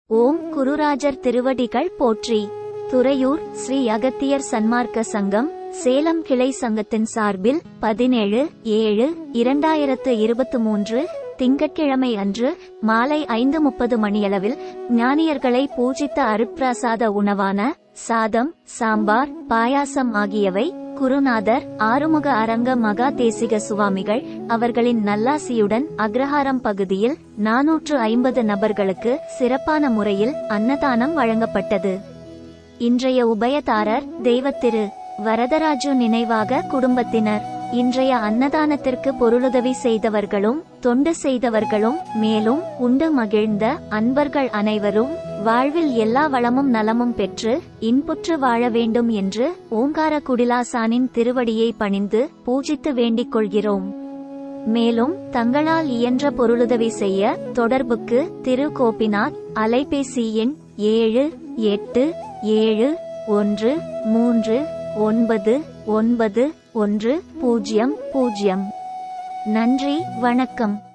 ஓம் குருராஜர் திருவடிகள் போற்றி துறையூர் ஸ்ரீ அகத்தியர் சன்மார்க்க சங்கம் சேலம் கிளை சங்கத்தின் சார்பில் பதினேழு ஏழு இரண்டாயிரத்து இருபத்தி மூன்று திங்கட்கிழமை அன்று மாலை ஐந்து முப்பது மணியளவில் ஞானியர்களை பூஜித்த அருட்பிரசாத உணவான சாதம் சாம்பார் பாயாசம் ஆகியவை குருநாதர் ஆறுமுக அரங்க மகா தேசிக சுவாமிகள் அவர்களின் நல்லாசியுடன் அக்ரஹாரம் பகுதியில் நாநூற்று ஐம்பது நபர்களுக்கு சிறப்பான முறையில் அன்னதானம் வழங்கப்பட்டது இன்றைய உபயதாரர் தெய்வத்திரு வரதராஜு நினைவாக குடும்பத்தினர் இன்றைய அன்னதானத்திற்கு பொருளுதவி செய்தவர்களும் தொண்டு செய்தவர்களும் மேலும் உண்டு மகிழ்ந்த அன்பர்கள் அனைவரும் வாழ்வில் எல்லா வளமும் நலமும் பெற்று இன்புற்று வாழ வேண்டும் என்று ஓங்கார குடிலாசானின் திருவடியை பணிந்து பூஜித்து வேண்டிக் கொள்கிறோம் மேலும் தங்களால் இயன்ற பொருளுதவி செய்ய தொடர்புக்கு திரு கோபிநாத் அலைபேசி எண் ஏழு எட்டு ஏழு ஒன்று மூன்று ஒன்பது ஒன்பது ஒன்று பூஜ்ஜியம் பூஜ்ஜியம் நன்றி வணக்கம்